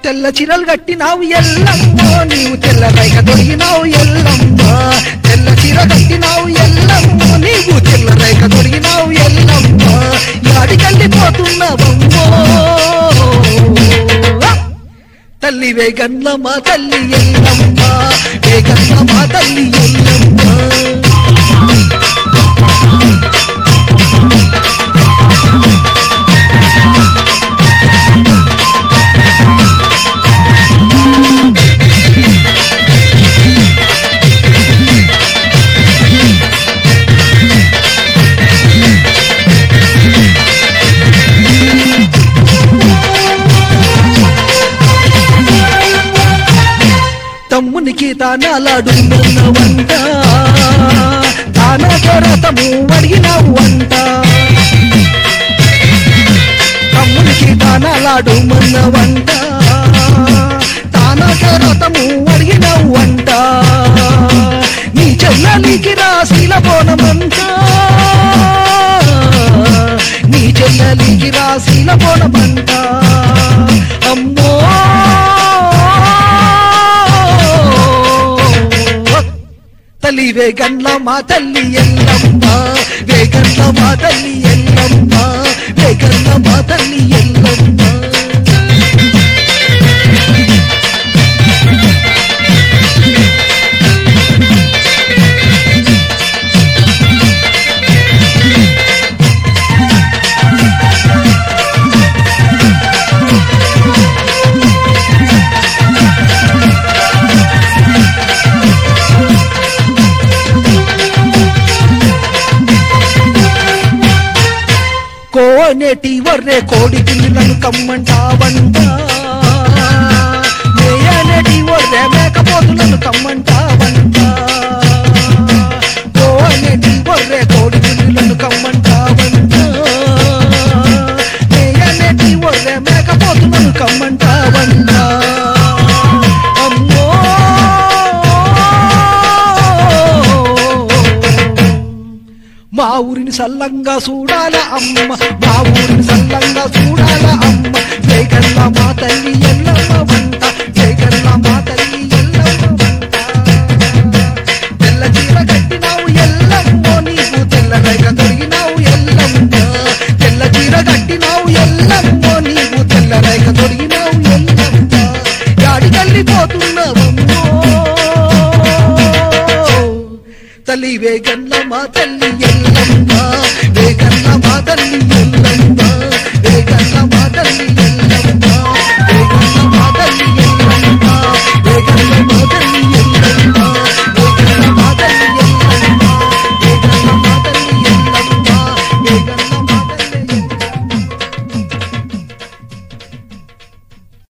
తెల్ల చీరలు కట్టినావు ఎల్లమ్మో నీవు తెల్ల రైక దొరికినావు ఎల్లమ్మ తెల్ల చీర కట్టినావు ఎల్లమ్మో నీవు తెల్ల రైక దొరికినావు ఎల్లమ్మ యాడికెళ్ళిపోతున్నావమ్మో తల్లి వేగన్ల మా తల్లి ఎల్లమ్మ వేగన్ల మా తల్లి ఎల్లమ్మ తమ్మునికి తానాలాడు వంట తానా చోరతము అడిగినావు అంట తమ్మునికి తానాలాడు వంట తానా చోరతము అడిగినావు అంట నీ చెల్లెలికి రాశీల బోనమంట నీ చెల్లెలికి రాశీల బోనమంట అమ్మో తల్లి వేగన్ల మా తల్లి ఎల్లమ్మ వేగన్ల మా తల్లి ఎల్లమ్మ వేగన్ల మా తల్లి ఎల్లమ్మ కోనేటి వర్రే కోడి పిల్లలను కమ్మంటావంట మేయనేటి వర్రే మేకపోతులను కమ్మంటావంట కోనేటి వర్రే కోడి పిల్లలను కమ్మంటావంట మేయనేటి వర్రే మేకపోతులను కమ్మంటావంట అమ్మో మా ఊరిని సల్లంగా చూడాల అమ్మ మా ఊరిని సల్లంగా చూడాల అమ్మ వేగల్ల మా తల్లి ఎల్ల